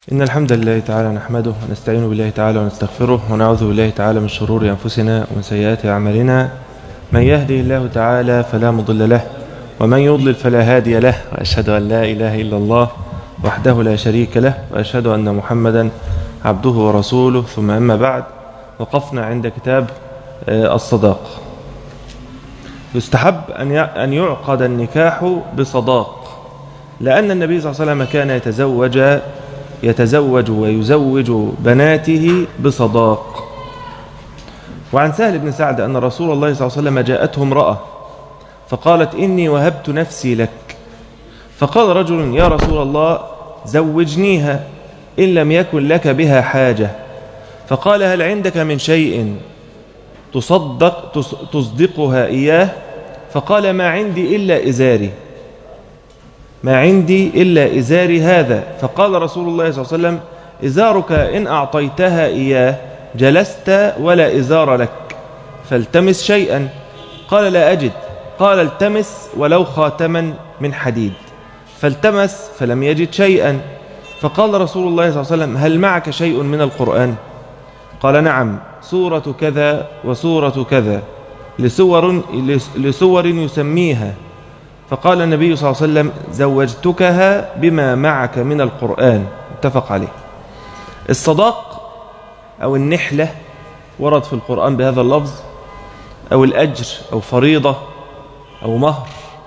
إن الحمد لله تعالى نحمده ونستعين بالله تعالى ونستغفره ونعوذ بالله تعالى من شرور أنفسنا ومن سيئات أعمالنا من يهدي الله تعالى فلا مضل له ومن يضلل فلا هادي له وأشهد أن لا إله إلا الله وحده لا شريك له وأشهد أن محمدا عبده ورسوله ثم أما بعد وقفنا عند كتاب الصداق يستحب أن يعقد النكاح بصداق لأن النبي صلى الله عليه وسلم كان يتزوج يتزوج ويزوج بناته بصداق وعن سهل بن سعد أن رسول الله صلى الله عليه وسلم جاءته امرأة فقالت إني وهبت نفسي لك فقال رجل يا رسول الله زوجنيها إن لم يكن لك بها حاجة فقال هل عندك من شيء تصدق تصدقها إياه فقال ما عندي إلا إزاري ما عندي إلا إزاري هذا فقال رسول الله صلى الله عليه وسلم إزارك إن أعطيتها إياه جلست ولا إزار لك فالتمس شيئا قال لا أجد قال التمس ولو خاتما من حديد فالتمس فلم يجد شيئا فقال رسول الله صلى الله عليه وسلم هل معك شيء من القرآن قال نعم سورة كذا وسورة كذا لسور, لسور يسميها فقال النبي صلى الله عليه وسلم زوجتكها بما معك من القرآن اتفق عليه الصداق أو النحلة ورد في القرآن بهذا اللفظ أو الأجر أو فريضة أو مهر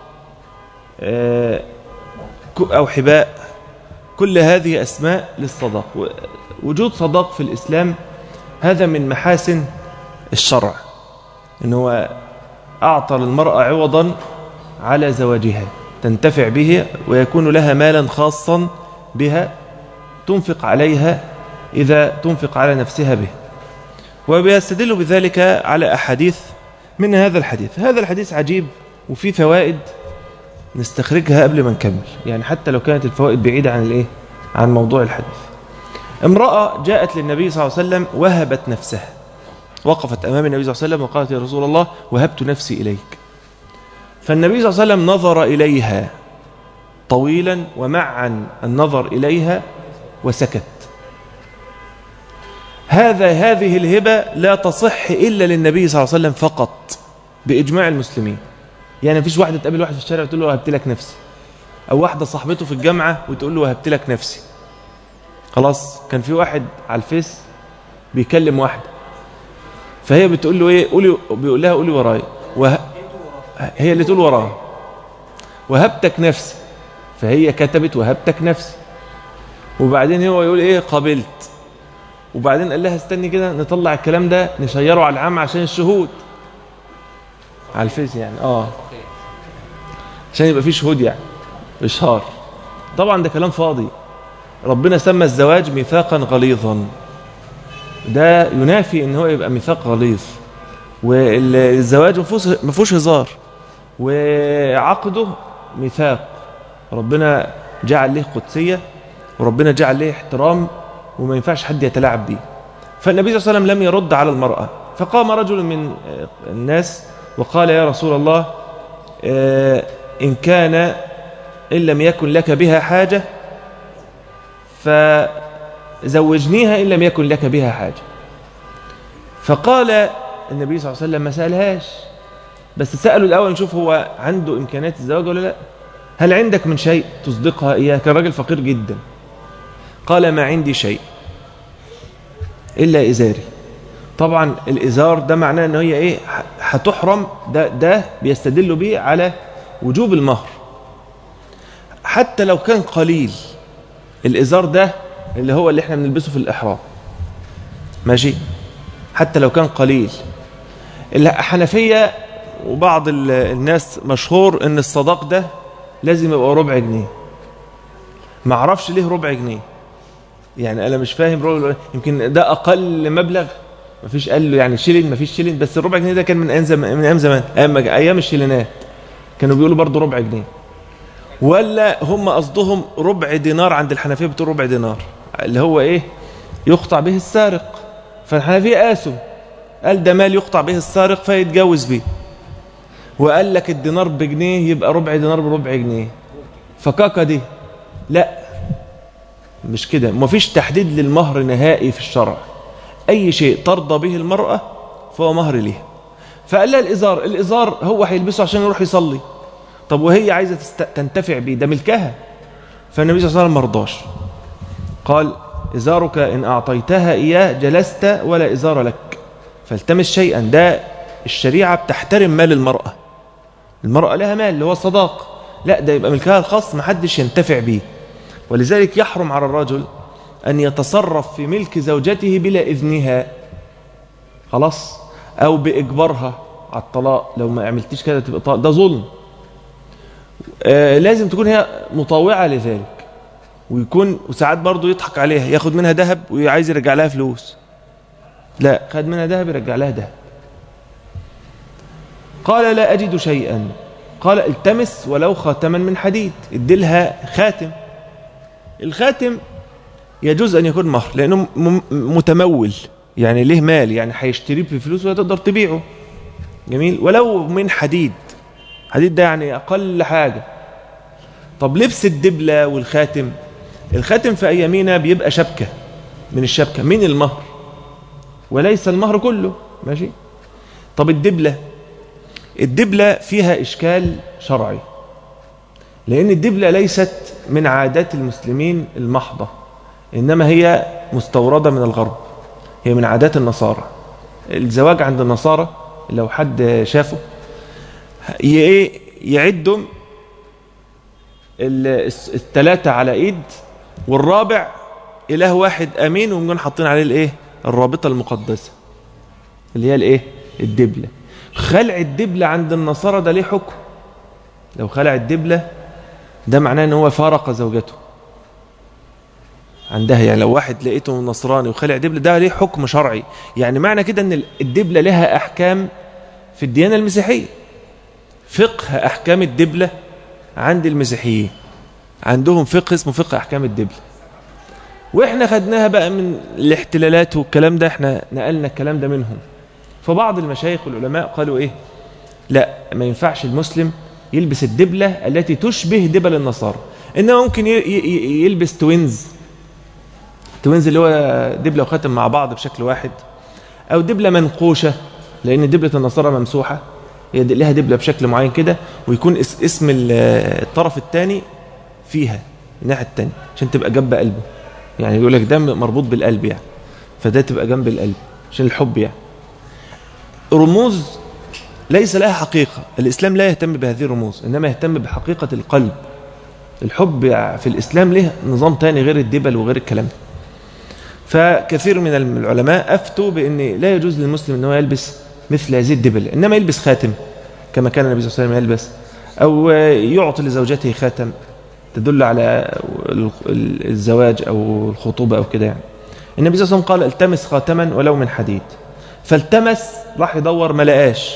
أو حباء كل هذه أسماء للصداق وجود صداق في الإسلام هذا من محاسن الشرع إنه أعطى للمرأة عوضا على زواجها تنتفع به ويكون لها مالا خاصا بها تنفق عليها إذا تنفق على نفسها به وبيستدل بذلك على أحاديث من هذا الحديث هذا الحديث عجيب وفيه فوائد نستخرجها قبل ما نكمل يعني حتى لو كانت الفوائد بعيدة عن الإيه؟ عن موضوع الحديث امرأة جاءت للنبي صلى الله عليه وسلم وهبت نفسها وقفت أمام النبي صلى الله عليه وسلم وقالت يا رسول الله وهبت نفسي إليك فالنبي صلى الله عليه وسلم نظر إليها طويلا ومعا النظر إليها وسكت هذا هذه الهبة لا تصح إلا للنبي صلى الله عليه وسلم فقط بإجماع المسلمين يعني مفيش واحدة تقابل واحد في الشارع وتقول له وهبت لك نفسي أو واحدة صاحبته في الجامعة وتقول له وهبت لك نفسي خلاص كان في واحد على الفيس بيكلم واحدة فهي بتقول له ايه قولي بيقول لها قولي ورايا وه... هي اللي تقول وراه وهبتك نفسي فهي كتبت وهبتك نفسي وبعدين هو يقول ايه قبلت وبعدين قال لها استني كده نطلع الكلام ده نشيره على العام عشان الشهود على الفيس يعني اه عشان يبقى فيه شهود يعني اشهار طبعا ده كلام فاضي ربنا سمى الزواج ميثاقا غليظا ده ينافي ان هو يبقى ميثاق غليظ والزواج ما فيهوش هزار وعقده ميثاق ربنا جعل له قدسية وربنا جعل له احترام وما ينفعش حد يتلاعب بيه فالنبي صلى الله عليه وسلم لم يرد على المرأة فقام رجل من الناس وقال يا رسول الله إن كان إن لم يكن لك بها حاجة فزوجنيها إن لم يكن لك بها حاجة فقال النبي صلى الله عليه وسلم ما سألهاش بس سأله الأول نشوف هو عنده إمكانيات الزواج ولا لا هل عندك من شيء تصدقها إياه كان راجل فقير جدا قال ما عندي شيء إلا إزاري طبعا الإزار ده معناه أنه هي إيه هتحرم ده, ده بيستدل به على وجوب المهر حتى لو كان قليل الإزار ده اللي هو اللي احنا بنلبسه في الإحرام ماشي حتى لو كان قليل الحنفية وبعض الناس مشهور ان الصداق ده لازم يبقى ربع جنيه ما اعرفش ليه ربع جنيه يعني انا مش فاهم ربع يمكن ده اقل مبلغ ما فيش قال له يعني شيلين ما فيش شيلين بس الربع جنيه ده كان من ايام زمان من ايام زمان ايام ايام الشيلينات كانوا بيقولوا برضه ربع جنيه ولا هم قصدهم ربع دينار عند الحنفيه بتقول ربع دينار اللي هو ايه يقطع به السارق فالحنفيه قاسوا قال ده مال يقطع به السارق فيتجوز به وقال لك الدينار بجنيه يبقى ربع دينار بربع جنيه فكاكا دي لا مش كده مفيش تحديد للمهر نهائي في الشرع أي شيء ترضى به المرأة فهو مهر ليها فقال لها الإزار الإزار هو هيلبسه عشان يروح يصلي طب وهي عايزة تست... تنتفع بيه ده ملكها فالنبي صلى الله عليه وسلم مرضاش قال إزارك إن أعطيتها إياه جلست ولا إزار لك فالتمس شيئا ده الشريعة بتحترم مال المرأة المرأة لها مال اللي هو الصداق لا ده يبقى ملكها الخاص محدش ينتفع بيه ولذلك يحرم على الرجل أن يتصرف في ملك زوجته بلا إذنها خلاص أو بإجبارها على الطلاق لو ما عملتيش كده تبقى طلاق ده ظلم آه لازم تكون هي مطاوعة لذلك ويكون وساعات برضه يضحك عليها ياخد منها ذهب وعايز يرجع لها فلوس لا خد منها ذهب يرجع لها ذهب قال لا أجد شيئا قال التمس ولو خاتما من حديد اديلها خاتم الخاتم يجوز أن يكون مهر لأنه متمول يعني ليه مال يعني هيشتريه بفلوس وتقدر تبيعه جميل ولو من حديد حديد ده يعني أقل حاجة طب لبس الدبلة والخاتم الخاتم في أيامينا بيبقى شبكة من الشبكة من المهر وليس المهر كله ماشي طب الدبلة الدبلة فيها إشكال شرعي لأن الدبلة ليست من عادات المسلمين المحضة إنما هي مستوردة من الغرب هي من عادات النصارى الزواج عند النصارى لو حد شافه يعدهم الثلاثة على ايد والرابع اله واحد امين ونكون حاطين عليه الايه الرابطة المقدسة اللي هي الايه الدبلة خلع الدبلة عند النصارى ده ليه حكم لو خلع الدبلة ده معناه ان هو فارق زوجته عندها يعني لو واحد لقيته نصراني وخلع دبلة ده ليه حكم شرعي يعني معنى كده ان الدبلة لها احكام في الديانة المسيحية فقه احكام الدبلة عند المسيحيين عندهم فقه اسمه فقه احكام الدبلة واحنا خدناها بقى من الاحتلالات والكلام ده احنا نقلنا الكلام ده منهم فبعض المشايخ والعلماء قالوا ايه لا ما ينفعش المسلم يلبس الدبلة التي تشبه دبل النصارى انما ممكن يلبس توينز توينز اللي هو دبلة وخاتم مع بعض بشكل واحد او دبلة منقوشة لان دبلة النصارى ممسوحة هي لها دبلة بشكل معين كده ويكون اسم الطرف الثاني فيها الناحية الثانية عشان تبقى جنب قلبه يعني يقول لك ده مربوط بالقلب يعني فده تبقى جنب القلب عشان الحب يعني رموز ليس لها حقيقة الإسلام لا يهتم بهذه الرموز إنما يهتم بحقيقة القلب الحب في الإسلام له نظام تاني غير الدبل وغير الكلام فكثير من العلماء أفتوا بأن لا يجوز للمسلم أنه يلبس مثل هذه الدبل إنما يلبس خاتم كما كان النبي صلى الله عليه وسلم يلبس أو يعطي لزوجته خاتم تدل على الزواج أو الخطوبة أو كده يعني النبي صلى الله عليه وسلم قال التمس خاتما ولو من حديد فالتمس راح يدور ما لقاش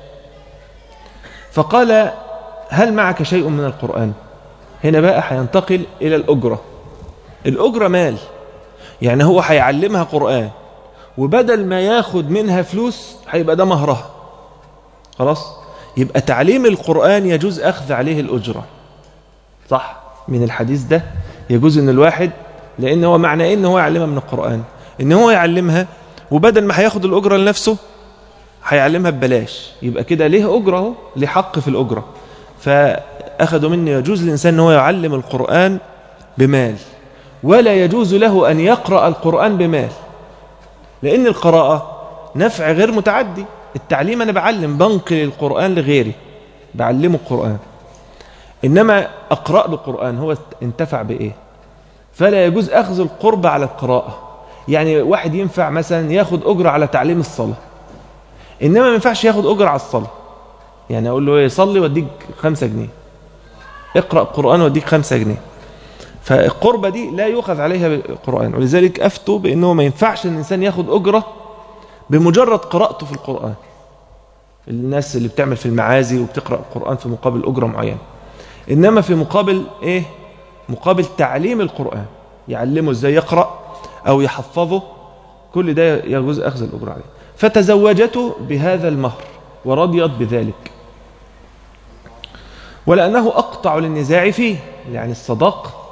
فقال هل معك شيء من القرآن هنا بقى هينتقل إلى الأجرة الأجرة مال يعني هو هيعلمها قرآن وبدل ما ياخد منها فلوس هيبقى ده مهرها خلاص يبقى تعليم القرآن يجوز أخذ عليه الأجرة صح من الحديث ده يجوز ان الواحد لان هو معنى ايه ان هو يعلمها من القرآن ان هو يعلمها وبدل ما هياخد الأجرة لنفسه هيعلمها ببلاش يبقى كده ليه أجرة اهو ليه حق في الأجرة فأخذوا مني يجوز للإنسان ان هو يعلم القرآن بمال ولا يجوز له أن يقرأ القرآن بمال لأن القراءة نفع غير متعدي التعليم أنا بعلم بنقل القرآن لغيري بعلمه القرآن إنما أقرأ له القرآن هو انتفع بإيه فلا يجوز أخذ القرب على القراءة يعني واحد ينفع مثلا ياخد أجر على تعليم الصلاة إنما ما ينفعش ياخد أجر على الصلاة يعني أقول له صلي واديك خمسة جنيه اقرأ القرآن واديك خمسة جنيه فالقربة دي لا يؤخذ عليها بالقرآن ولذلك أفتوا بأنه ما ينفعش أن الإنسان ياخد أجرة بمجرد قراءته في القرآن الناس اللي بتعمل في المعازي وبتقرأ القرآن في مقابل أجرة معينة إنما في مقابل إيه مقابل تعليم القرآن يعلمه إزاي يقرأ أو يحفظه كل ده يجوز أخذ الأجرة عليه فتزوجته بهذا المهر ورضيت بذلك ولأنه أقطع للنزاع فيه يعني الصداق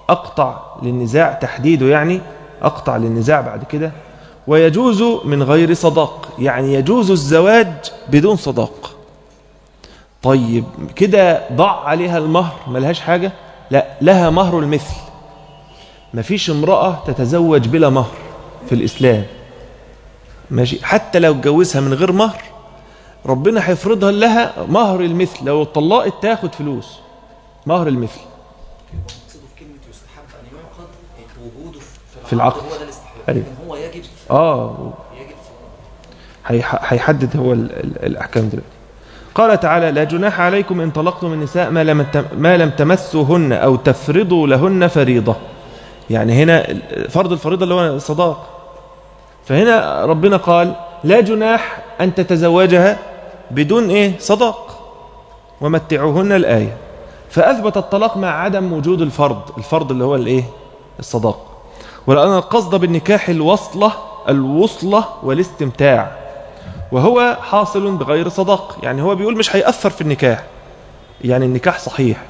أقطع للنزاع تحديده يعني أقطع للنزاع بعد كده ويجوز من غير صداق يعني يجوز الزواج بدون صداق طيب كده ضع عليها المهر ملهاش حاجة لا لها مهر المثل مفيش امرأة تتزوج بلا مهر في الإسلام ماشي حتى لو اتجوزها من غير مهر ربنا هيفرضها لها مهر المثل لو اتطلقت تاخد فلوس مهر المثل مقصده في كلمة يستحب أن يعقد وجوده في العقد. هو ده الاستحباب أيوة. لكن هو يجب اه يجب في هيح- هيحدد هو ال- ال- الأحكام دلوقتي قال تعالى لا جناح عليكم إن طلقتم النساء ما لم تم- ما لم تمسوهن أو تفرضوا لهن فريضة يعني هنا ال- فرض الفريضة اللي هو الصداق فهنا ربنا قال لا جناح أن تتزوجها بدون إيه صداق ومتعوهن الآية فأثبت الطلاق مع عدم وجود الفرض الفرض اللي هو الإيه الصداق ولأن القصد بالنكاح الوصلة الوصلة والاستمتاع وهو حاصل بغير صداق يعني هو بيقول مش هيأثر في النكاح يعني النكاح صحيح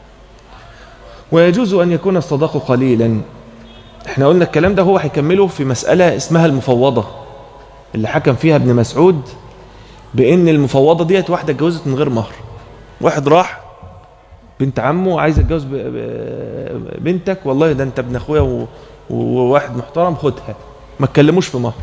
ويجوز أن يكون الصداق قليلا احنا قلنا الكلام ده هو هيكمله في مسألة اسمها المفوضة اللي حكم فيها ابن مسعود بأن المفوضة ديت واحدة اتجوزت من غير مهر واحد راح بنت عمه عايز اتجوز ب- ب- بنتك والله ده انت ابن اخويا و- وواحد محترم خدها ما اتكلموش في مهر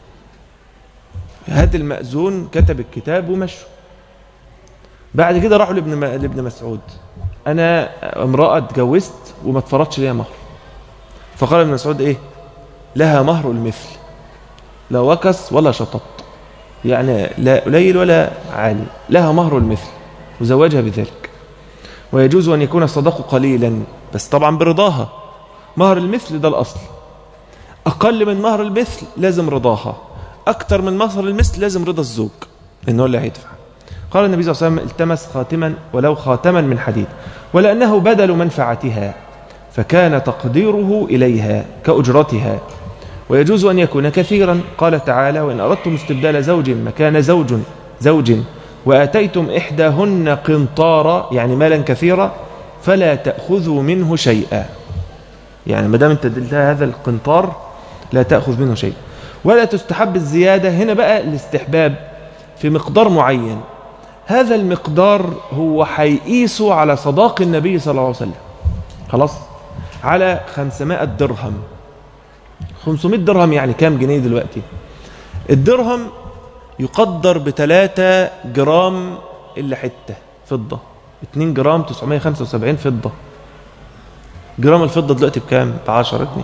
هات المأذون كتب الكتاب ومشوا بعد كده راحوا لابن م- لابن مسعود انا امرأة اتجوزت وما اتفرضش ليها مهر فقال ابن مسعود ايه لها مهر المثل لا وكس ولا شطط يعني لا قليل ولا عالي لها مهر المثل وزوجها بذلك ويجوز أن يكون الصداق قليلا بس طبعا برضاها مهر المثل ده الأصل أقل من مهر المثل لازم رضاها أكتر من مهر المثل لازم رضا الزوج إنه اللي هيدفع قال النبي صلى الله عليه وسلم التمس خاتما ولو خاتما من حديد ولأنه بدل منفعتها فكان تقديره إليها كأجرتها ويجوز أن يكون كثيرا قال تعالى وإن أردتم استبدال زوج مكان زوج زوج وآتيتم إحداهن قنطارا يعني مالا كثيرا فلا تأخذوا منه شيئا يعني ما دام انت اديتها هذا القنطار لا تأخذ منه شيء ولا تستحب الزيادة هنا بقى الاستحباب في مقدار معين هذا المقدار هو هيقيسه على صداق النبي صلى الله عليه وسلم خلاص على 500 درهم 500 درهم يعني كام جنيه دلوقتي الدرهم يقدر ب 3 جرام الا حته فضه 2 جرام 975 فضه جرام الفضه دلوقتي بكام ب 10 جنيه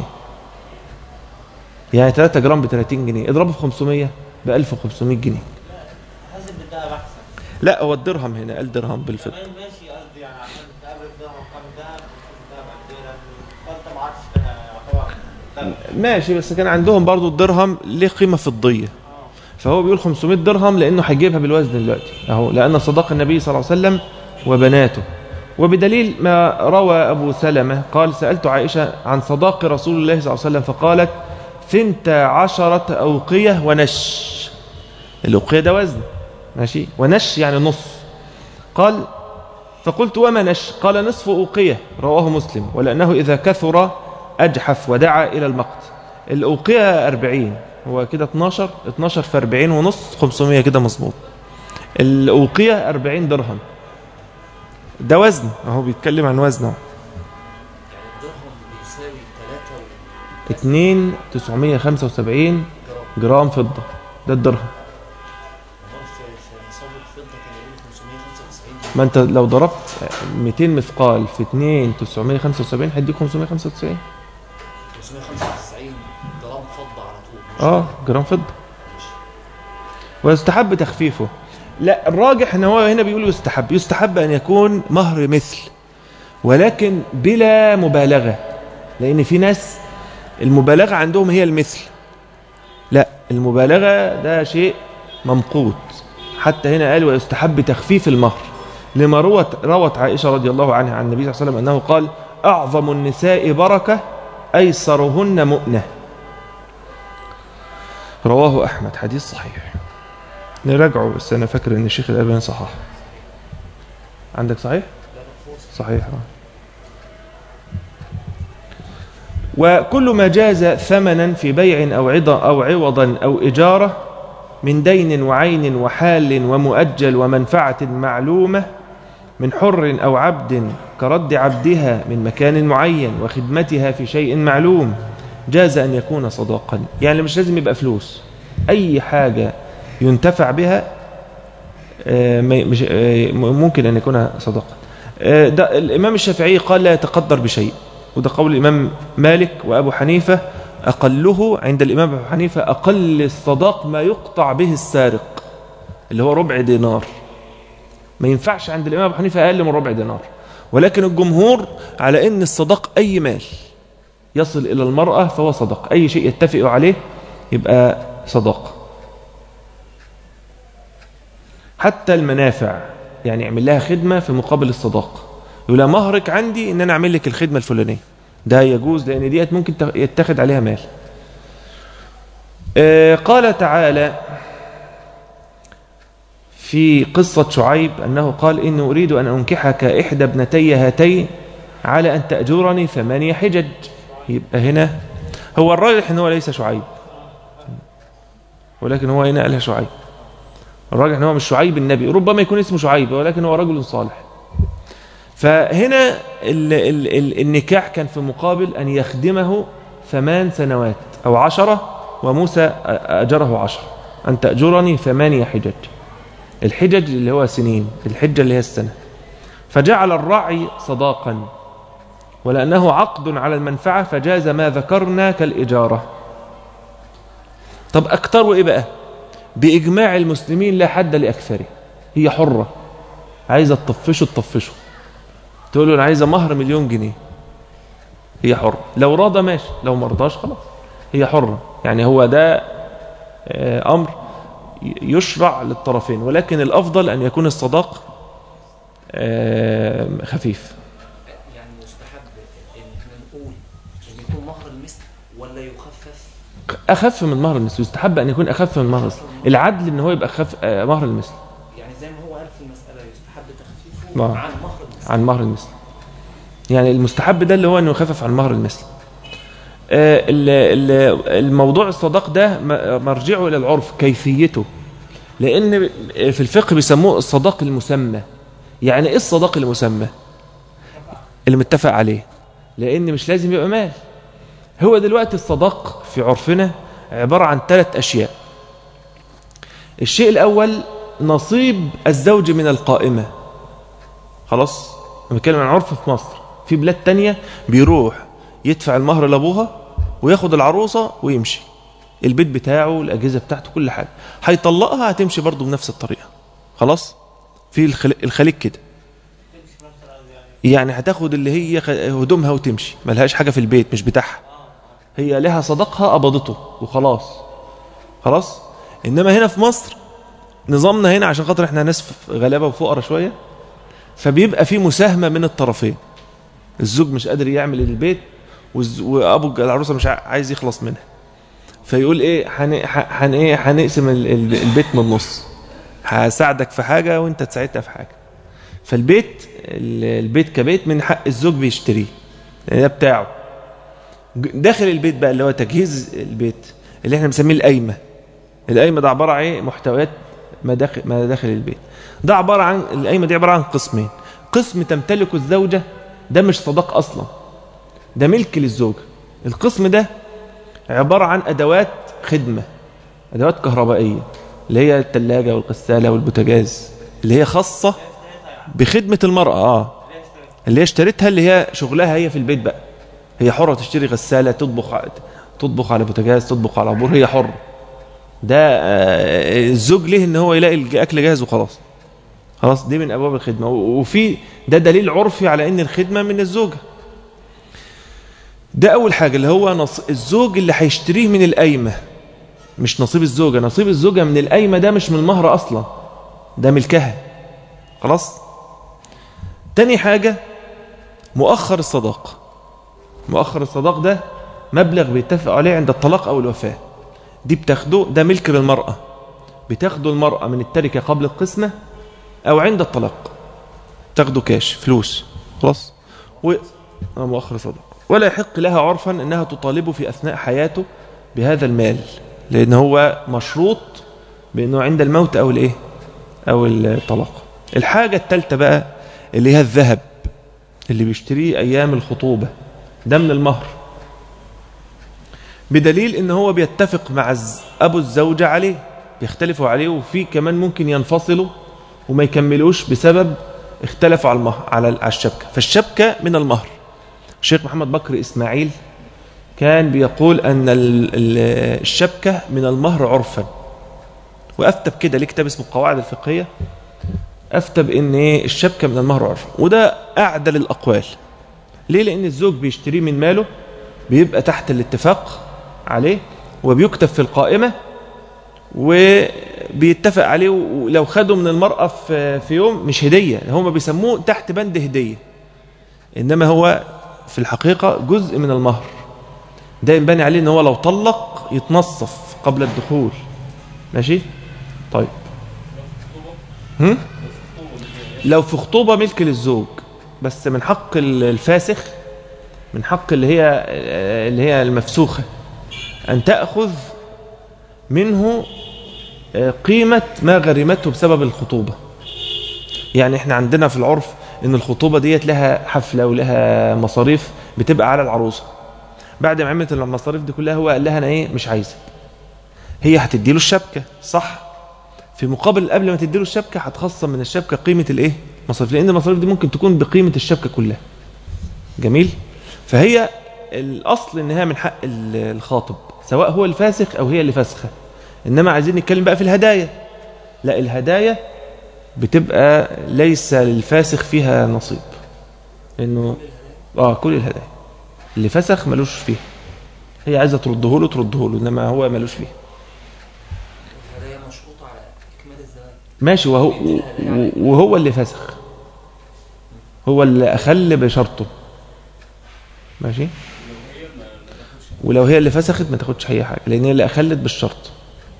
يعني 3 جرام ب 30 جنيه اضربه في 500 ب 1500 جنيه حاسب بالدهب احسن لا هو الدرهم هنا قال درهم بالفضه كمان ماشي قصدي يعني عشان تقابل دهب كام دهب الدهب قد ايه لأن فانت ما عادش ده يعتبر دهب. ماشي بس كان عندهم برضو الدرهم ليه قيمة فضية فهو بيقول 500 درهم لأنه هيجيبها بالوزن دلوقتي أهو لأن صداق النبي صلى الله عليه وسلم وبناته وبدليل ما روى أبو سلمة قال سألت عائشة عن صداق رسول الله صلى الله عليه وسلم فقالت ثنت عشرة أوقية ونش الأوقية ده وزن ماشي ونش يعني نص قال فقلت وما نش قال نصف أوقية رواه مسلم ولأنه إذا كثر أجحف ودعا إلى المقت الأوقية 40 هو كده 12 12 في 40 ونص 500 كده مظبوط الأوقية 40 درهم ده وزن اهو بيتكلم عن وزنه يعني الدرهم بيساوي 3 2 975 جرام جرام فضة ده الدرهم امال في في نصاب الفضه كان يقول 595 ما انت لو ضربت 200 مثقال في 2 975 هيديك 595 595 جرام فضه على طول مش اه جرام فضة ويستحب تخفيفه لا الراجح ان هو هنا بيقول يستحب يستحب ان يكون مهر مثل ولكن بلا مبالغة لان في ناس المبالغة عندهم هي المثل لا المبالغة ده شيء ممقوت حتى هنا قال ويستحب تخفيف المهر لما روت, روت عائشة رضي الله عنها عن النبي صلى الله عليه وسلم أنه قال أعظم النساء بركة أيسرهن مؤنة رواه أحمد حديث صحيح نراجعه بس أنا فاكر أن الشيخ الألباني صحح عندك صحيح؟ صحيح آه. وكل ما جاز ثمنا في بيع أو عضا أو عوضا أو إجارة من دين وعين وحال ومؤجل ومنفعة معلومة من حر أو عبد كرد عبدها من مكان معين وخدمتها في شيء معلوم جاز أن يكون صداقا يعني مش لازم يبقى فلوس أي حاجة ينتفع بها آه، ما- مش- آه، ممكن أن يكون صداقا آه، ده الإمام الشافعي قال لا يتقدر بشيء وده قول الإمام مالك وأبو حنيفة أقله عند الإمام أبو حنيفة أقل الصداق ما يقطع به السارق اللي هو ربع دينار ما ينفعش عند الإمام أبو حنيفة أقل من ربع دينار ولكن الجمهور على أن الصداق أي مال يصل إلى المرأة فهو صدق أي شيء يتفقوا عليه يبقى صداقة حتى المنافع يعني يعمل لها خدمة في مقابل الصداقة يقول لها مهرك عندي ان انا اعمل لك الخدمة الفلانية ده يجوز لان ديت ممكن تخ- يتخذ عليها مال آه، قال تعالى في قصة شعيب أنه قال إني أريد أن أنكحك إحدى ابنتي هاتين على أن تأجرني ثمانية حجج يبقى هنا هو الراجح أنه ليس شعيب ولكن هو هنا قالها شعيب الراجح أنه مش شعيب النبي ربما يكون اسمه شعيب ولكن هو رجل صالح فهنا ال ال ال النكاح كان في مقابل أن يخدمه ثمان سنوات أو عشرة وموسى أجره عشرة أن تأجرني ثمانية حجج الحجج اللي هو سنين الحجة اللي هي السنة فجعل الرعي صداقا ولأنه عقد على المنفعة فجاز ما ذكرنا كالإجارة طب أكتروا إيه بقى بإجماع المسلمين لا حد لأكثره هي حرة عايزة تطفشه تطفشه تقول له أنا عايزة مهر مليون جنيه هي حرة لو راضى ماشي لو مرضاش خلاص هي حرة يعني هو ده آه، أمر يشرع للطرفين ولكن الأفضل أن يكون الصداق آه، خفيف يعني يستحب ان احنا نقول ان يكون مهر المثل ولا يخفف أخف من مهر المثل يستحب أن يكون أخف من مهر المثل العدل أن هو يبقى أخف آه، مهر المثل يعني زي ما هو قال في المسألة يستحب تخفيفه نعم. عن مهر المثل عن مهر المثل يعني المستحب ده اللي هو أنه يخفف عن مهر المثل آه، ال- ال- الموضوع الصداق ده م- مرجعه إلى العرف كيفيته لأن في الفقه بيسموه الصداق المسمى يعني إيه الصداق المسمى اللي متفق عليه لأن مش لازم يبقى مال هو دلوقتي الصداق في عرفنا عبارة عن ثلاث أشياء الشيء الأول نصيب الزوج من القائمة خلاص أنا بتكلم عن عرف في مصر في بلاد تانية بيروح يدفع المهر لأبوها وياخد العروسة ويمشي البيت بتاعه الأجهزة بتاعته كل حاجة هيطلقها هتمشي برضه بنفس الطريقة خلاص في الخل- الخليج كده يعني هتاخد اللي هي خ- هدومها وتمشي ملهاش حاجة في البيت مش بتاعها هي لها صداقها قبضته وخلاص خلاص إنما هنا في مصر نظامنا هنا عشان خاطر احنا ناس ف- غلابة وفقراء شوية فبيبقى في مساهمة من الطرفين الزوج مش قادر يعمل البيت والز- وابو العروسه مش ع- عايز يخلص منها فيقول ايه حن ح- حن ايه هنقسم ال- ال- البيت من النص هساعدك في حاجه وانت تساعدها في حاجه فالبيت ال- البيت كبيت من حق الزوج بيشتريه لان ده بتاعه ج- داخل البيت بقى اللي هو تجهيز البيت اللي احنا بنسميه القايمه القايمه ده عباره عن ايه محتويات مداخل مداخل البيت ده عباره عن القايمه دي عباره عن قسمين قسم تمتلكه الزوجه ده مش صداق اصلا ده ملك للزوجه القسم ده عباره عن ادوات خدمه ادوات كهربائيه اللي هي الثلاجه والغساله والبوتاجاز اللي هي خاصه بخدمه المراه اه اللي هي اشتريتها اللي هي شغلها هي في البيت بقى هي حره تشتري غساله تطبخ ع- تطبخ على بوتاجاز تطبخ على عبور هي حره ده آه، الزوج ليه ان هو يلاقي الاكل جاهز وخلاص خلاص دي من ابواب الخدمه و- وفي ده دليل عرفي على ان الخدمه من الزوجه ده اول حاجه اللي هو نص... الزوج اللي هيشتريه من القايمه مش نصيب الزوجه نصيب الزوجه من القايمه ده مش من المهر اصلا ده ملكها خلاص تاني حاجه مؤخر الصداق مؤخر الصداق ده مبلغ بيتفق عليه عند الطلاق او الوفاه دي بتاخده ده ملك للمراه بتاخده المراه من التركه قبل القسمه او عند الطلاق تاخده كاش فلوس خلاص و آه، مؤخر صداق ولا يحق لها عرفا أنها تطالبه في أثناء حياته بهذا المال لأن هو مشروط بأنه عند الموت أو الإيه أو الطلاق الحاجة الثالثة بقى اللي هي الذهب اللي بيشتريه أيام الخطوبة ده من المهر بدليل ان هو بيتفق مع الز- ابو الزوجة عليه بيختلفوا عليه وفي كمان ممكن ينفصلوا وما يكملوش بسبب اختلفوا على المهر على على الشبكة فالشبكة من المهر الشيخ محمد بكر اسماعيل كان بيقول ان ال- ال- الشبكة من المهر عرفا وافتى بكده ليه كتاب اسمه القواعد الفقهية افتى بان ايه الشبكة من المهر عرفا وده اعدل الاقوال ليه لان الزوج بيشتريه من ماله بيبقى تحت الاتفاق عليه وبيكتب في القائمة وبيتفق عليه ولو خده من المرأة في في يوم مش هدية هم بيسموه تحت بند هدية إنما هو في الحقيقة جزء من المهر ده ينبني عليه إن هو لو طلق يتنصف قبل الدخول ماشي طيب هم؟ لو في خطوبة ملك للزوج بس من حق الفاسخ من حق اللي هي اللي هي المفسوخة أن تأخذ منه قيمة ما غرمته بسبب الخطوبة يعني احنا عندنا في العرف ان الخطوبة ديت لها حفلة ولها مصاريف بتبقى على العروسة بعد ما عملت المصاريف دي كلها هو قال لها انا ايه مش عايزة هي هتدي له الشبكة صح في مقابل قبل ما تدي له الشبكة هتخصم من الشبكة قيمة الايه مصاريف لان المصاريف دي ممكن تكون بقيمة الشبكة كلها جميل فهي الاصل انها من حق ال- الخاطب سواء هو الفاسخ او هي اللي فاسخه انما عايزين نتكلم بقى في الهدايا لا الهدايا بتبقى ليس للفاسخ فيها نصيب انه اه كل الهدايا اللي فسخ ملوش فيها هي عايزه ترده له ترده له انما هو ملوش فيها الهدايا مشروطة على إكمال الزواج ماشي وهو وهو اللي فسخ هو اللي اخل بشرطه ماشي ولو هي اللي فسخت ما تاخدش اي حاجه لان هي اللي اخلت بالشرط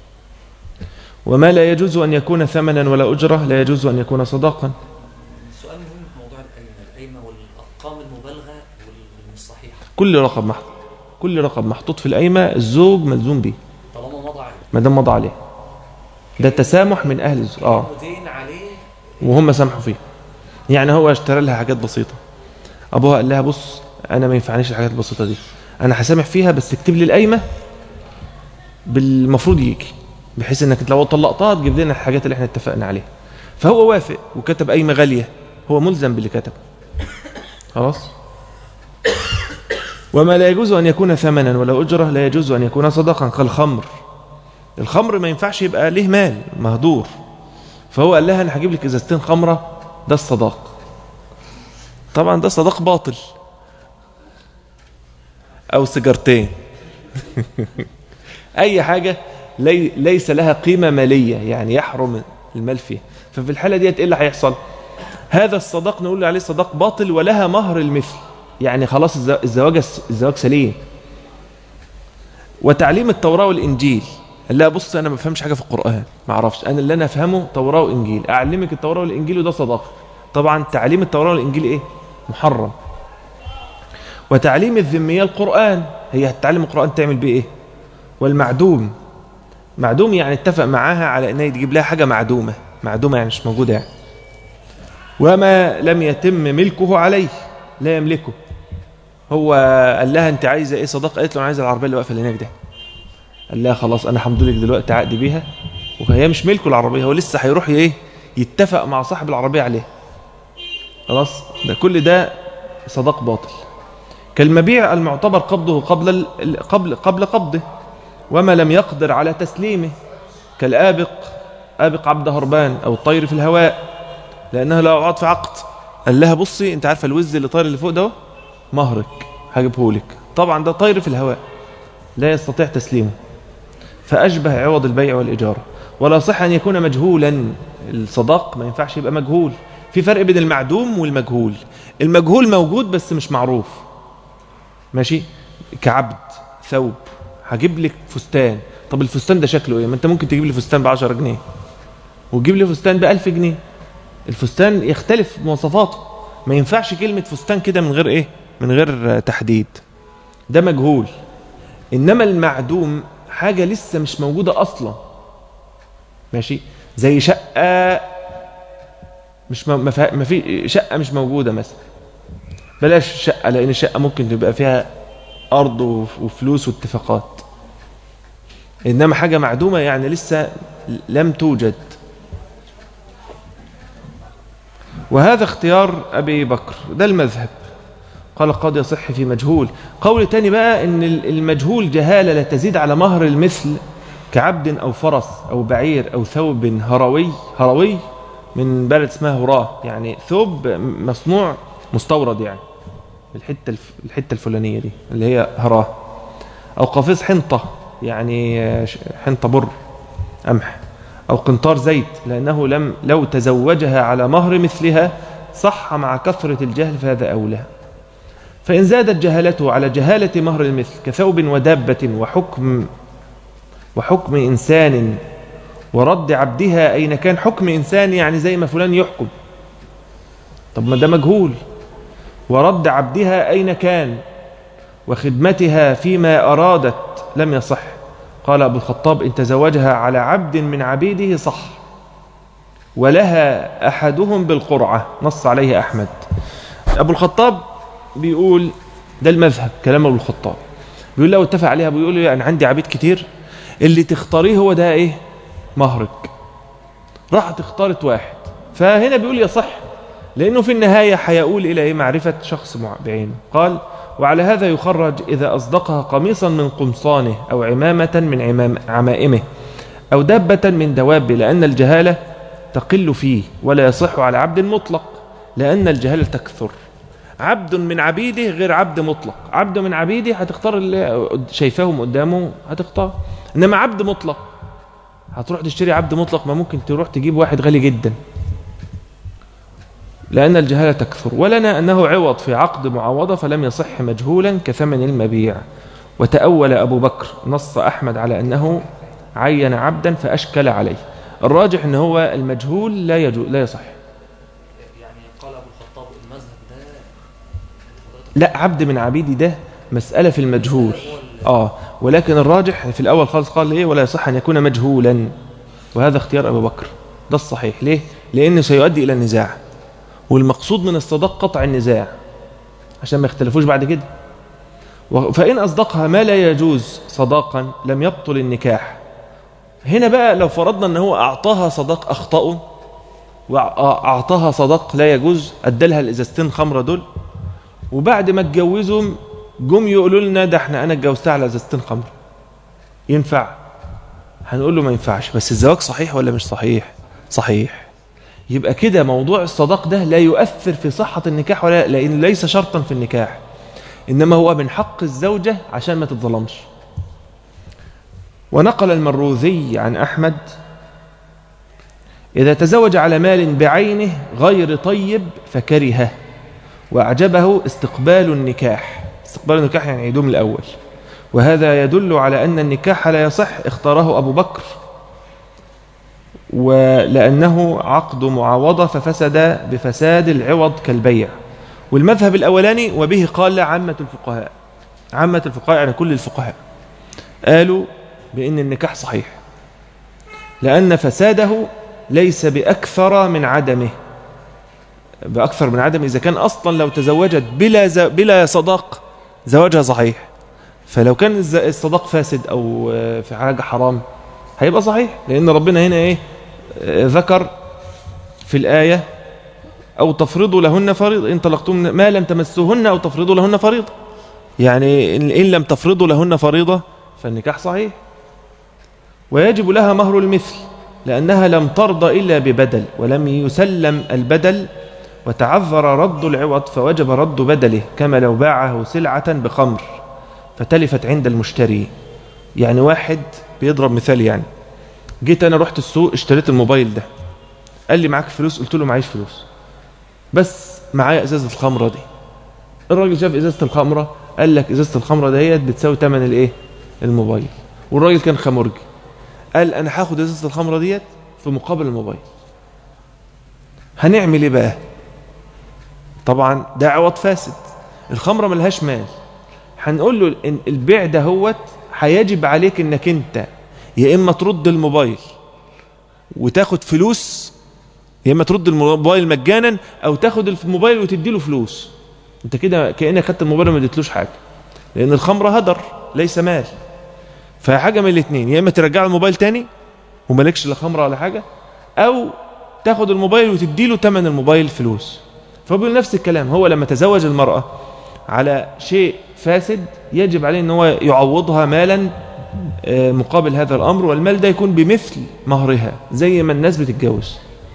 وما لا يجوز ان يكون ثمنا ولا اجره لا يجوز ان يكون صداقا سؤال مهم في موضوع القايمة القايمة والأرقام المبالغة والمش صحيحة كل رقم محطوط كل رقم محطوط في القايمه الزوج ملزوم بيه طالما مضى عليه ما دام مضى عليه ده تسامح من اهل الزوج اه ودين عليه وهم سامحوا فيه يعني هو اشترى لها حاجات بسيطة أبوها قال لها بص أنا ما ينفعنيش الحاجات البسيطة دي أنا هسامح فيها بس اكتب لي القايمة بالمفروض يجي بحيث انك لو طلقتها تجيب لنا الحاجات اللي احنا اتفقنا عليها فهو وافق وكتب قايمة غالية هو ملزم باللي كتبه خلاص وما لا يجوز أن يكون ثمنا ولا أجرة لا يجوز أن يكون صدقا كالخمر الخمر ما ينفعش يبقى ليه مال مهدور فهو قال لها انا هجيب لك ازازتين خمره ده الصداق طبعا ده صداق باطل او سيجارتين اي حاجه لي ليس لها قيمه ماليه يعني يحرم المال فيها ففي الحاله ديت ايه اللي هيحصل هذا الصداق نقول عليه صداق باطل ولها مهر المثل يعني خلاص الز- الزواج الزواج سليم وتعليم التوراة والإنجيل قال لها بص أنا ما بفهمش حاجة في القرآن ما أعرفش أنا اللي أنا أفهمه توراة وإنجيل أعلمك التوراة والإنجيل وده صداقة طبعا تعليم التوراة والإنجيل إيه محرم وتعليم الذمية القرآن هي هتتعلم القرآن تعمل بيه إيه والمعدوم معدوم يعني اتفق معاها على أنها تجيب لها حاجة معدومة معدومة يعني مش موجودة يعني وما لم يتم ملكه عليه لا يملكه هو قال لها انت عايزه ايه صداقه قالت له انا عايزه العربيه اللي واقفه اللي هناك ده قال لها خلاص انا همضي لك دلوقتي عقد بيها وهي مش ملكه العربيه هو لسه هيروح ايه يتفق مع صاحب العربيه عليها خلاص ده كل ده صداق باطل كالمبيع المعتبر قبضه قبل ال- ال- قبل قبل قبضه وما لم يقدر على تسليمه كالآبق آبق عبد هربان أو الطير في الهواء لأنها لا عقد في عقد قال لها بصي أنت عارفة الوز اللي طاير اللي فوق ده مهرك هجيبه لك طبعا ده طير في الهواء لا يستطيع تسليمه فأشبه عوض البيع والإجارة ولا صح أن يكون مجهولا الصداق ما ينفعش يبقى مجهول في فرق بين المعدوم والمجهول المجهول موجود بس مش معروف ماشي كعبد ثوب هجيب لك فستان طب الفستان ده شكله ايه ما انت ممكن تجيب لي فستان ب 10 جنيه وتجيب لي فستان ب 1000 جنيه الفستان يختلف مواصفاته ما ينفعش كلمة فستان كده من غير ايه من غير تحديد ده مجهول انما المعدوم حاجه لسه مش موجوده اصلا ماشي زي شقه مش م- ما فيها- ما في شقه مش موجوده مثلا بلاش شقه لان الشقه ممكن تبقى فيها ارض وف- وفلوس واتفاقات انما حاجه معدومه يعني لسه لم توجد وهذا اختيار ابي بكر ده المذهب قال قد يصح في مجهول قول تاني بقى ان المجهول جهاله لا تزيد على مهر المثل كعبد او فرس او بعير او ثوب هروي هروي من بلد اسمها هراه يعني ثوب مصنوع مستورد يعني الحته الف- الحته الفلانيه دي اللي هي هراه او قفيص حنطه يعني ش- حنطه بر قمح او قنطار زيت لانه لم لو تزوجها على مهر مثلها صح مع كثره الجهل فهذا اولى فإن زادت جهالته على جهالة مهر المثل كثوب ودابة وحكم وحكم إنسان ورد عبدها أين كان حكم إنسان يعني زي ما فلان يحكم طب ما ده مجهول ورد عبدها أين كان وخدمتها فيما أرادت لم يصح قال أبو الخطاب إن تزوجها على عبد من عبيده صح ولها أحدهم بالقرعة نص عليه أحمد أبو الخطاب بيقول ده المذهب كلام ابو الخطاب بيقول لو اتفق عليها بيقول له يعني عندي عبيد كتير اللي تختاريه هو ده ايه مهرك راحت اختارت واحد فهنا بيقول يصح لانه في النهايه هيقول الى ايه معرفه شخص مع- بعينه قال وعلى هذا يخرج اذا اصدقها قميصا من قمصانه او عمامه من عمام عمائمه او دابه من دوابه لان الجهاله تقل فيه ولا يصح على عبد مطلق لان الجهاله تكثر عبد من عبيده غير عبد مطلق عبد من عبيده هتختار اللي شايفاهم قدامه هتختار انما عبد مطلق هتروح تشتري عبد مطلق ما ممكن تروح تجيب واحد غالي جدا لأن الجهالة تكثر ولنا أنه عوض في عقد معاوضة فلم يصح مجهولا كثمن المبيع وتأول أبو بكر نص أحمد على أنه عين عبدا فأشكل عليه الراجح أنه هو المجهول لا يجو لا يصح يعني قال ابو الخطاب المذهب ده لا عبد من عبيدي ده مسألة في المجهول آه ولكن الراجح في الأول خالص قال إيه ولا يصح أن يكون مجهولا وهذا اختيار أبو بكر ده الصحيح ليه؟ لأنه سيؤدي إلى النزاع والمقصود من الصداق قطع النزاع عشان ما يختلفوش بعد كده و- فإن أصدقها ما لا يجوز صداقا لم يبطل النكاح هنا بقى لو فرضنا أنه هو أعطاها صداق أخطأه وأعطاها صداق لا يجوز أدلها الإزازتين خمرة دول وبعد ما اتجوزهم جم يقولوا لنا ده احنا انا اتجوزتها على ازازتين خمر ينفع هنقول له ما ينفعش بس الزواج صحيح ولا مش صحيح صحيح يبقى كده موضوع الصداق ده لا يؤثر في صحة النكاح ولا لأن ليس شرطا في النكاح إنما هو من حق الزوجة عشان ما تتظلمش ونقل المروذي عن أحمد إذا تزوج على مال بعينه غير طيب فكرهه وأعجبه استقبال النكاح استقبال النكاح يعني يدوم الأول وهذا يدل على أن النكاح لا يصح اختاره أبو بكر ولأنه عقد معاوضة ففسد بفساد العوض كالبيع والمذهب الأولاني وبه قال عامة الفقهاء عامة الفقهاء يعني كل الفقهاء قالوا بأن النكاح صحيح لأن فساده ليس بأكثر من عدمه بأكثر من عدم إذا كان أصلا لو تزوجت بلا ز... بلا صداق زواجها صحيح فلو كان الز- الصداق فاسد أو آه، في حاجة حرام هيبقى صحيح لأن ربنا هنا إيه آه، ذكر في الآية أو تفرضوا لهن فريضة إن طلقتم ما لم تمسوهن أو تفرضوا لهن فريضة يعني إن إن لم تفرضوا لهن فريضة فالنكاح صحيح ويجب لها مهر المثل لأنها لم ترضى إلا ببدل ولم يسلم البدل وتعذر رد العوض فوجب رد بدله كما لو باعه سلعة بخمر فتلفت عند المشتري يعني واحد بيضرب مثال يعني جيت أنا رحت السوق اشتريت الموبايل ده قال لي معاك فلوس قلت له معيش فلوس بس معايا ازازه الخمره دي الراجل شاف ازازه الخمره قال لك ازازه الخمره ديت بتساوي ثمن الايه الموبايل والراجل كان خمرجي قال انا هاخد ازازه الخمره ديت في مقابل الموبايل هنعمل ايه بقى طبعا ده عوض فاسد الخمرة ملهاش مال هنقول له إن البيع ده هوت هيجب عليك انك انت يا اما ترد الموبايل وتاخد فلوس يا اما ترد الموبايل مجانا او تاخد الموبايل وتديله فلوس انت كده كانك خدت الموبايل وما اديتلوش حاجه لان الخمره هدر ليس مال فحاجه من الاثنين يا اما ترجع له الموبايل تاني ومالكش لا خمره ولا حاجه او تاخد الموبايل وتديله ثمن الموبايل فلوس فبيقول نفس الكلام هو لما تزوج المراه على شيء فاسد يجب عليه ان هو يعوضها مالا آه، مقابل هذا الامر والمال ده يكون بمثل مهرها زي ما الناس بتتجوز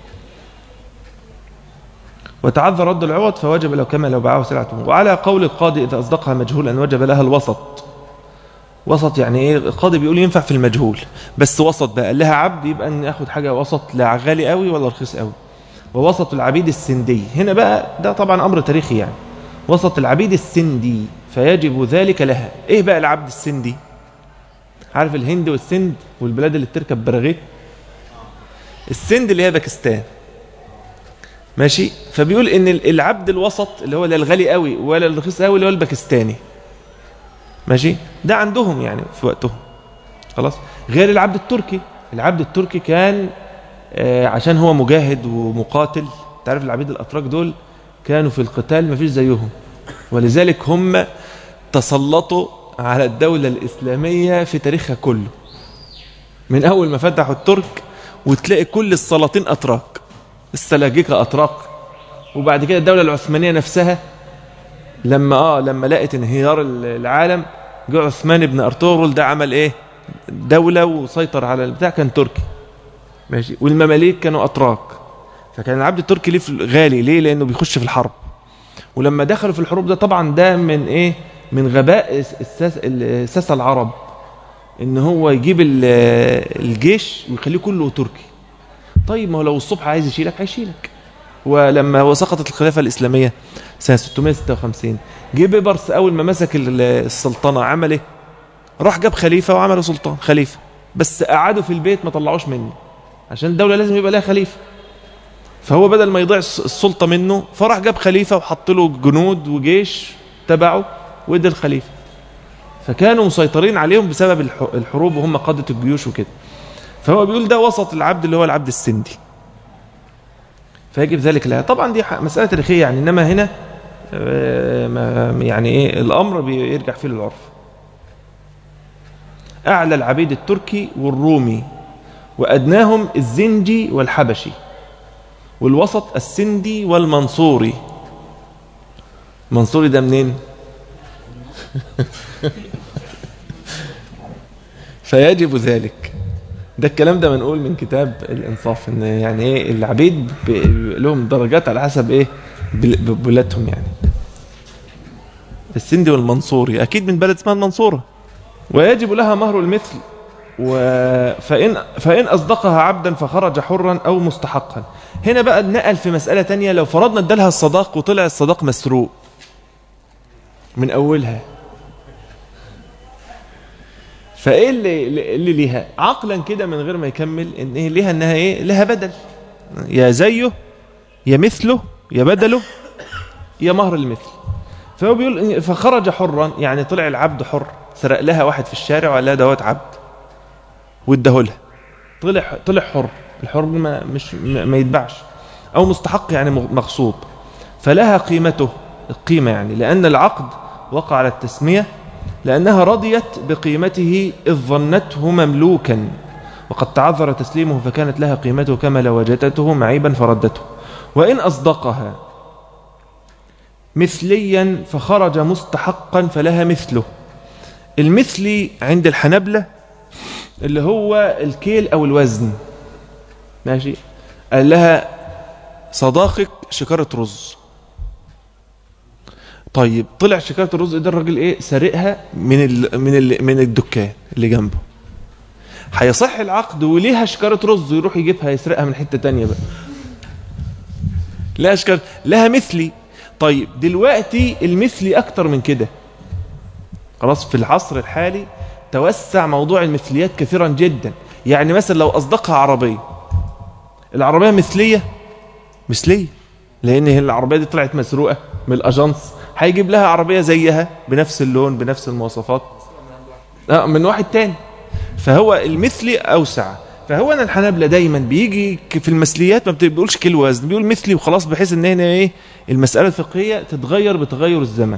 وتعذر رد العوض فوجب له كما لو باعه سلعة وعلى قول القاضي إذا أصدقها مجهولا وجب لها الوسط وسط يعني إيه القاضي بيقول ينفع في المجهول بس وسط بقى قال لها عبد يبقى ناخد حاجة وسط لا غالي قوي ولا رخيص قوي ووسط العبيد السندي هنا بقى ده طبعا أمر تاريخي يعني وسط العبيد السندي فيجب ذلك لها إيه بقى العبد السندي عارف الهند والسند والبلاد اللي بتركب براغيث السند اللي هي باكستان ماشي فبيقول ان العبد الوسط اللي هو لا الغالي قوي ولا الرخيص قوي اللي هو الباكستاني ماشي ده عندهم يعني في وقتهم خلاص غير العبد التركي العبد التركي كان آه عشان هو مجاهد ومقاتل تعرف العبيد الاتراك دول كانوا في القتال ما فيش زيهم ولذلك هم تسلطوا على الدولة الإسلامية في تاريخها كله من أول ما فتحوا الترك وتلاقي كل السلاطين أتراك السلاجقة أتراك وبعد كده الدولة العثمانية نفسها لما آه لما لقت انهيار العالم جاء عثمان بن أرطغرل ده عمل إيه دولة وسيطر على البتاع كان تركي ماشي والمماليك كانوا أتراك فكان العبد التركي ليه غالي ليه لأنه بيخش في الحرب ولما دخلوا في الحروب ده طبعا ده من إيه من غباء الساس الساسة العرب ان هو يجيب الجيش ويخليه كله تركي طيب ما هو لو الصبح عايز يشيلك هيشيلك ولما سقطت الخلافة الإسلامية سنة 656 جه بيبرس أول ما مسك السلطنة عمل إيه؟ راح جاب خليفة وعمله سلطان خليفة بس قعدوا في البيت ما طلعوش منه عشان الدولة لازم يبقى لها خليفة فهو بدل ما يضيع السلطة منه فراح جاب خليفة وحط له جنود وجيش تبعه وادى الخليفة فكانوا مسيطرين عليهم بسبب الحروب وهم قادة الجيوش وكده فهو بيقول ده وسط العبد اللي هو العبد السندي فيجب ذلك لها طبعا دي مسألة تاريخية يعني إنما هنا يعني إيه الأمر بيرجع فيه للعرف أعلى العبيد التركي والرومي وأدناهم الزنجي والحبشي والوسط السندي والمنصوري منصوري ده منين فيجب ذلك ده الكلام ده منقول من كتاب الانصاف ان يعني ايه العبيد لهم درجات على حسب ايه بلادهم يعني السندي والمنصوري اكيد من بلد اسمها المنصوره ويجب لها مهر المثل و... فإن, فإن أصدقها عبدا فخرج حرا أو مستحقا هنا بقى نقل في مسألة تانية لو فرضنا ادالها الصداق وطلع الصداق مسروق من أولها فايه اللي, اللي ليها عقلا كده من غير ما يكمل ان ايه ليها انها ايه لها بدل يا زيه يا مثله يا بدله يا مهر المثل فهو بيقول فخرج حرا يعني طلع العبد حر سرق لها واحد في الشارع وقال لها دوت عبد واداه لها طلع طلع حر الحر ما مش ما يتباعش او مستحق يعني مغصوب فلها قيمته القيمه يعني لان العقد وقع على التسميه لأنها رضيت بقيمته إذ ظنته مملوكا وقد تعذر تسليمه فكانت لها قيمته كما لو وجدته معيبا فردته وإن أصدقها مثليا فخرج مستحقا فلها مثله المثلي عند الحنبلة اللي هو الكيل أو الوزن ماشي قال لها صداقك شكارة رز طيب طلع شكايه الرز ده الراجل ايه سارقها من ال من ال من الدكان اللي جنبه هيصح العقد وليها شكاره رز يروح يجيبها يسرقها من حته تانية بقى لها شكاره لها مثلي طيب دلوقتي المثلي اكتر من كده خلاص في العصر الحالي توسع موضوع المثليات كثيرا جدا يعني مثلا لو اصدقها عربيه العربيه مثليه مثليه لان العربيه دي طلعت مسروقه من الاجانس هيجيب لها عربية زيها بنفس اللون بنفس المواصفات آه، من واحد تاني فهو المثلي أوسع فهو أنا الحنابلة دايما بيجي ك- في المثليات ما بيقولش كل وزن بيقول مثلي وخلاص بحيث ان هنا ايه المسألة الفقهية تتغير بتغير الزمن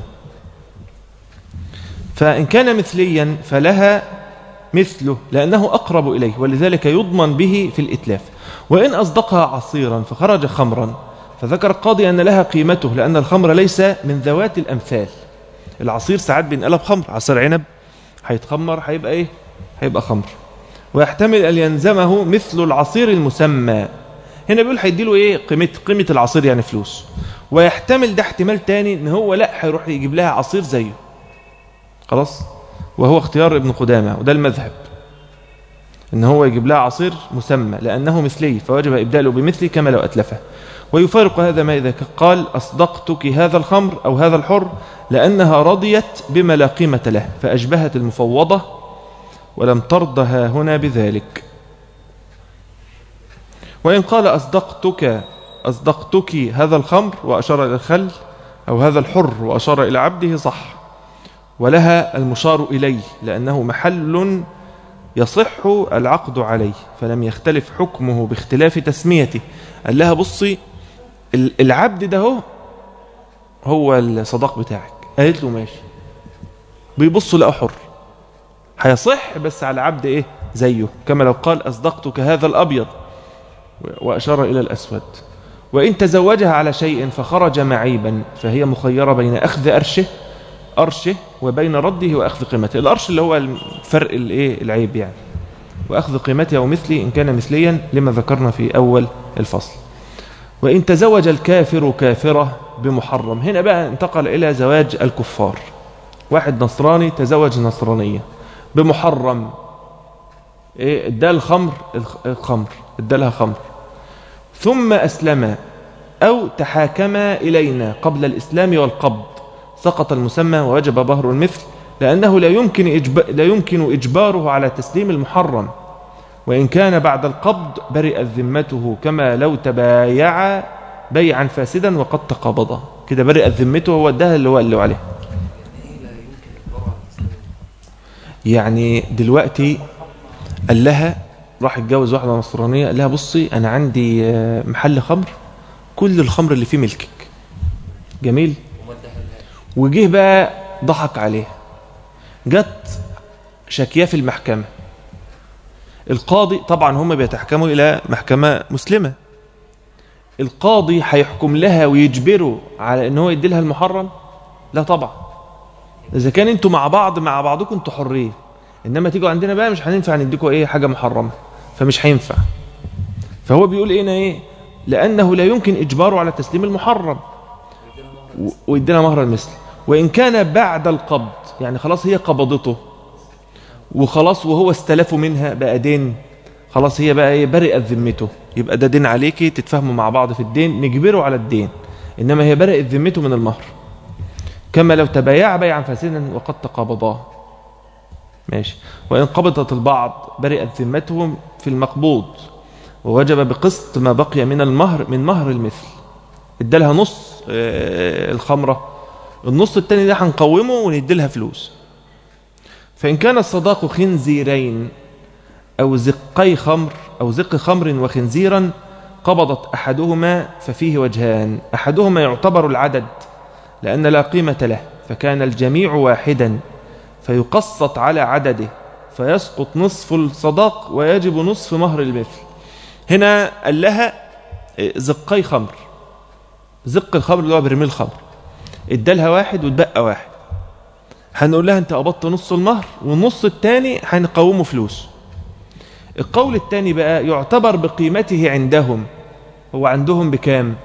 فإن كان مثليا فلها مثله لأنه أقرب إليه ولذلك يضمن به في الإتلاف وإن أصدقها عصيرا فخرج خمرا فذكر القاضي أن لها قيمته لأن الخمر ليس من ذوات الأمثال العصير ساعات بينقلب خمر عصير عنب هيتخمر هيبقى إيه هيبقى خمر ويحتمل أن ينزمه مثل العصير المسمى هنا بيقول هيديله إيه قيمة قيمة العصير يعني فلوس ويحتمل ده احتمال تاني ان هو لا هيروح يجيب لها عصير زيه خلاص وهو اختيار ابن قدامة وده المذهب ان هو يجيب لها عصير مسمى لانه مثلي فوجب ابداله بمثلي كما لو اتلفه ويفارق هذا ما اذا قال اصدقتك هذا الخمر او هذا الحر لانها رضيت بما لا قيمه له فاشبهت المفوضه ولم ترضها هنا بذلك وإن قال أصدقتك أصدقتك هذا الخمر وأشار إلى الخل أو هذا الحر وأشار إلى عبده صح ولها المشار إليه لأنه محل يصح العقد عليه فلم يختلف حكمه باختلاف تسميته قال لها بصي ال- العبد ده هو هو الصداق بتاعك قالت له ماشي بيبصوا لقى حر هيصح بس على عبد ايه زيه كما لو قال أصدقتك هذا الأبيض وأشار إلى الأسود وإن تزوجها على شيء فخرج معيبا فهي مخيرة بين أخذ أرشه أرشه وبين رده وأخذ قيمته الأرش اللي هو الفرق الإيه العيب يعني وأخذ قيمته ومثلي إن كان مثليا لما ذكرنا في أول الفصل وإن تزوج الكافر كافرة بمحرم هنا بقى انتقل إلى زواج الكفار واحد نصراني تزوج نصرانية بمحرم إيه ادى الخمر الخ- الخمر ادى لها خمر ثم أسلم أو تحاكم إلينا قبل الإسلام والقبض سقط المسمى ووجب بهر المثل لأنه لا يمكن, إجب... لا يمكن إجباره على تسليم المحرم وإن كان بعد القبض برئت ذمته كما لو تبايع بيعا فاسدا وقد تقابضا كده برئت ذمته هو اداها اللي هو قال له عليه ايه لا يمكن اجباره على التسليم يعني دلوقتي قال لها راح يتجوز واحدة نصرانية قال لها بصي أنا عندي آه، محل خمر كل الخمر اللي فيه ملكك جميل وما اداهالهاش وجه بقى ضحك عليه جت شكياه في المحكمة القاضي طبعا هم بيتحكموا إلى محكمة مسلمة القاضي هيحكم لها ويجبره على ان هو يدي لها المحرم لا طبعا اذا كان انتوا مع بعض مع بعضكم انتوا حرين انما تيجوا عندنا بقى مش هننفع نديكوا ايه حاجه محرمه فمش هينفع فهو بيقول ايه هنا ايه لانه لا يمكن اجباره على تسليم المحرم و- ويدينا مهر المثل وان كان بعد القبض يعني خلاص هي قبضته وخلاص وهو استلفه منها بقى دين خلاص هي بقى ايه برئت ذمته يبقى ده دين عليكي تتفاهموا مع بعض في الدين نجبره على الدين انما هي برئت ذمته من المهر كما لو تبايع بيعا فاسدا وقد تقابضاه ماشي وإن قبضت البعض برئت ذمتهم في المقبوض ووجب بقسط ما بقي من المهر من مهر المثل ادالها نص آه، الخمرة النص التاني ده هنقومه ونديلها فلوس فإن كان الصداق خنزيرين أو زقي خمر أو زق خمر وخنزيرا قبضت أحدهما ففيه وجهان أحدهما يعتبر العدد لأن لا قيمة له فكان الجميع واحدا فيقسط على عدده فيسقط نصف الصداق ويجب نصف مهر المثل هنا قال لها إيه، زقي خمر زق الخمر اللي هو برميل الخمر ادالها واحد واتبقى واحد هنقول لها انت قبضت نص المهر والنص التاني هنقومه فلوس القول التاني بقى يعتبر بقيمته عندهم هو عندهم بكام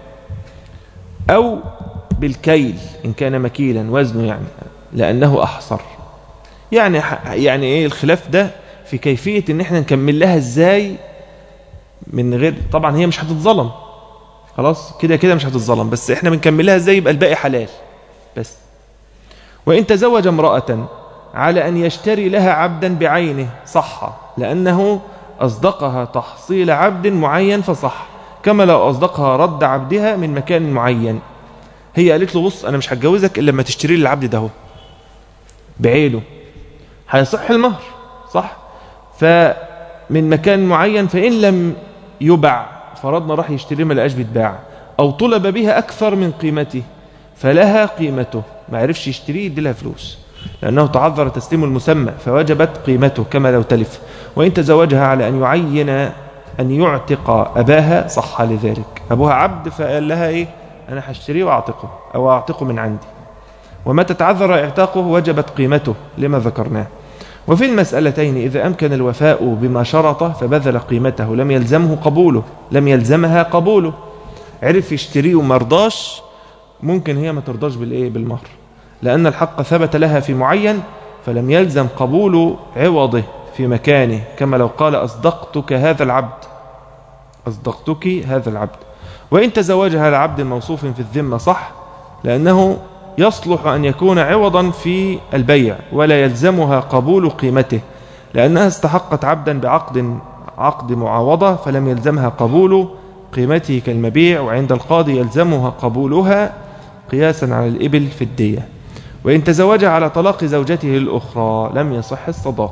أو بالكيل إن كان مكيلا وزنه يعني لأنه أحصر يعني يعني إيه الخلاف ده في كيفية إن إحنا نكمل لها إزاي من غير طبعا هي مش هتتظلم خلاص كده كده مش هتتظلم بس إحنا بنكمل لها إزاي يبقى الباقي حلال بس وإن تزوج امرأة على أن يشتري لها عبدا بعينه صح لأنه أصدقها تحصيل عبد معين فصح كما لو أصدقها رد عبدها من مكان معين هي قالت له بص انا مش هتجوزك الا لما تشتري لي العبد ده اهو بعينه هيصح المهر صح فمن مكان معين فان لم يبع فرضنا راح يشتري ما لقاش بيتباع او طلب بها اكثر من قيمته فلها قيمته ما عرفش يشتريه يدي لها فلوس لانه تعذر تسليم المسمى فوجبت قيمته كما لو تلف وان تزوجها على ان يعين ان يعتق اباها صح لذلك ابوها عبد فقال لها ايه انا هشتريه واعتقه او اعتقه من عندي ومتى تعذر اعتاقه وجبت قيمته لما ذكرناه وفي المسألتين إذا أمكن الوفاء بما شرطه فبذل قيمته لم يلزمه قبوله لم يلزمها قبوله عرف يشتريه ومرضاش ممكن هي ما ترضاش بالإيه بالمهر لأن الحق ثبت لها في معين فلم يلزم قبول عوضه في مكانه كما لو قال أصدقتك هذا العبد أصدقتك هذا العبد وإن تزوجها على عبد موصوف في الذمة صح لأنه يصلح أن يكون عوضا في البيع ولا يلزمها قبول قيمته لأنها استحقت عبدا بعقد عقد معاوضة فلم يلزمها قبول قيمته كالمبيع وعند القاضي يلزمها قبولها قياسا على الإبل في الدية وإن تزوج على طلاق زوجته الأخرى لم يصح الصداق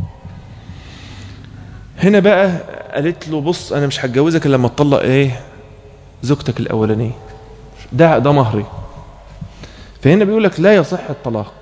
هنا بقى قالت له بص أنا مش هتجوزك إلا لما تطلق إيه زوجتك الأولانية ده ده مهري فهنا بيقول لك لا يصح الطلاق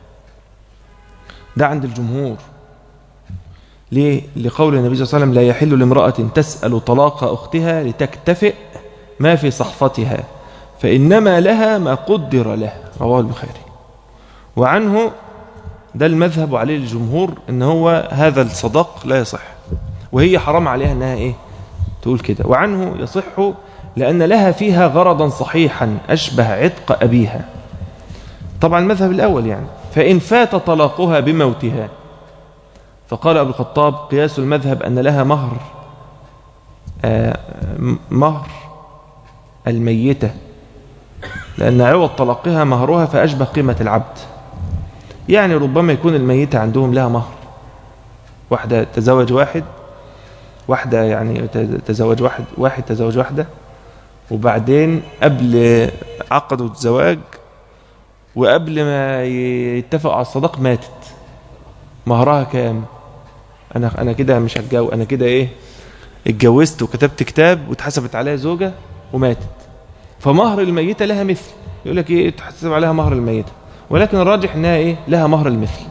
ده عند الجمهور ليه؟ لقول النبي صلى الله عليه وسلم لا يحل لامرأة تسأل طلاق أختها لتكتفئ ما في صحفتها فإنما لها ما قدر له رواه البخاري وعنه ده المذهب عليه الجمهور ان هو هذا الصداق لا يصح وهي حرام عليها انها ايه تقول كده وعنه يصح لأن لها فيها غرضا صحيحا أشبه عتق أبيها طبعا المذهب الأول يعني فإن فات طلاقها بموتها فقال أبو الخطاب قياس المذهب أن لها مهر آه مهر الميتة لأن عوض طلاقها مهرها فأشبه قيمة العبد يعني ربما يكون الميتة عندهم لها مهر واحدة تزوج واحد واحدة يعني تزوج واحد واحد تزوج واحدة وبعدين قبل عقدوا الزواج وقبل ما يتفقوا على الصداق ماتت مهرها كام انا انا كده مش هتجوز انا كده ايه اتجوزت وكتبت كتاب واتحسبت عليها زوجة وماتت فمهر الميتة لها مثل يقول لك ايه تحسب عليها مهر الميتة ولكن الراجح انها ايه لها مهر المثل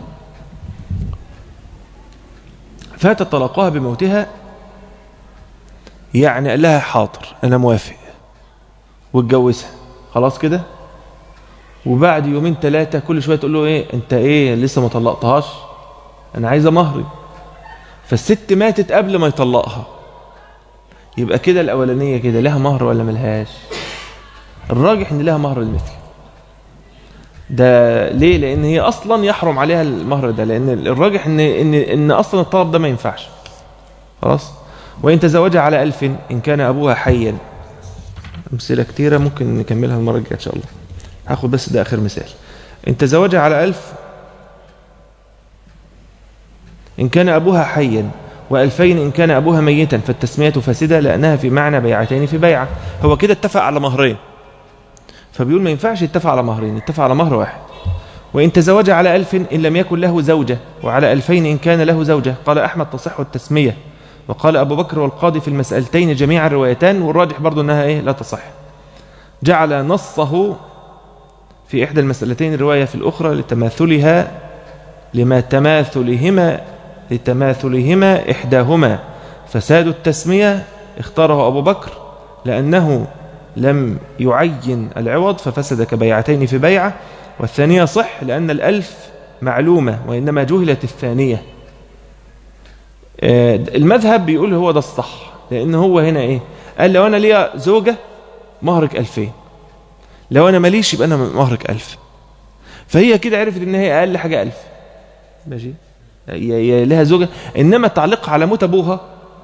فات طلقها بموتها يعني قال لها حاضر انا موافق واتجوزها خلاص كده وبعد يومين ثلاثة كل شوية تقول له ايه انت ايه لسه ما طلقتهاش انا عايزة مهري فالست ماتت قبل ما يطلقها يبقى كده الاولانية كده لها مهر ولا ملهاش الراجح ان لها مهر المثل ده ليه لان هي اصلا يحرم عليها المهر ده لان الراجح ان ان ان اصلا الطلب ده ما ينفعش خلاص وان تزوجها على ألف ان كان ابوها حيا امثله كتيره ممكن نكملها المره الجايه ان شاء الله هاخد بس ده اخر مثال ان تزوجها على ألف ان كان ابوها حيا وألفين إن كان أبوها ميتا فالتسمية فاسدة لأنها في معنى بيعتين في بيعة هو كده اتفق على مهرين فبيقول ما ينفعش يتفق على مهرين يتفق على مهر واحد وإن تزوج على ألف إن لم يكن له زوجة وعلى ألفين إن كان له زوجة قال أحمد تصح التسمية وقال أبو بكر والقاضي في المسألتين جميع الروايتان والراجح برضو أنها إيه لا تصح جعل نصه في إحدى المسألتين الرواية في الأخرى لتماثلها لما تماثلهما لتماثلهما إحداهما فساد التسمية اختاره أبو بكر لأنه لم يعين العوض ففسد كبيعتين في بيعة والثانية صح لأن الألف معلومة وإنما جهلت الثانية المذهب بيقول هو ده الصح لأن هو هنا إيه قال لو أنا ليا زوجة مهرك ألفين لو أنا ماليش يبقى أنا مهرك ألف فهي كده عرفت إن هي أقل حاجة ألف ماشي لها زوجة إنما تعليق على موت أبوها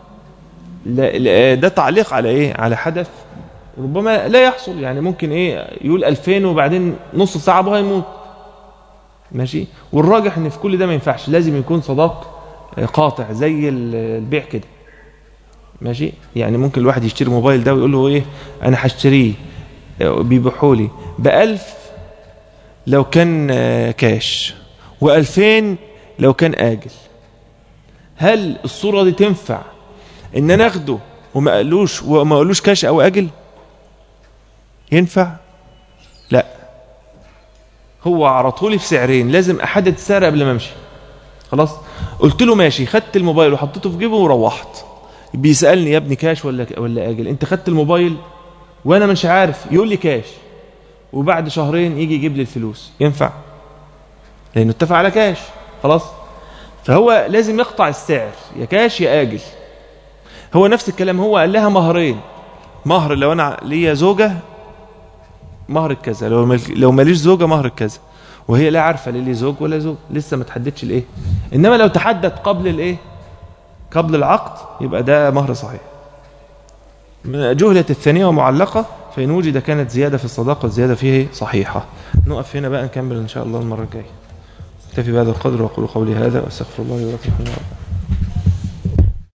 ده تعليق على إيه على حدث ربما لا يحصل يعني ممكن إيه يقول ألفين وبعدين نص ساعة أبوها يموت ماشي والراجح إن في كل ده ما ينفعش لازم يكون صداق قاطع زي البيع كده ماشي يعني ممكن الواحد يشتري موبايل ده ويقول له ايه انا هشتريه بيبيعوا لي بألف لو كان آه، كاش وألفين لو كان آجل هل الصورة دي تنفع ان انا اخده وما قالوش وما قالوش كاش او اجل ينفع لا هو عرضهولي في سعرين لازم احدد السعر قبل ما امشي خلاص قلت له ماشي خدت الموبايل وحطيته في جيبه وروحت بيسالني يا ابني كاش ولا ولا اجل انت خدت الموبايل وانا مش عارف يقول لي كاش وبعد شهرين يجي يجيب لي الفلوس ينفع لانه اتفق على كاش خلاص فهو لازم يقطع السعر يا كاش يا اجل هو نفس الكلام هو قال لها مهرين مهر لو انا ليا زوجه مهر كذا لو مل... لو ماليش زوجه مهر كذا وهي لا عارفه لا لي زوج ولا زوج لسه ما تحددش الايه انما لو تحدد قبل الايه قبل العقد يبقى ده مهر صحيح جهلة الثانية ومعلقة فإن وجد كانت زيادة في الصداقة والزيادة فيه صحيحة نقف هنا بقى نكمل إن شاء الله المرة الجاية اكتفي بهذا القدر وأقول قولي هذا وأستغفر الله لي ولكم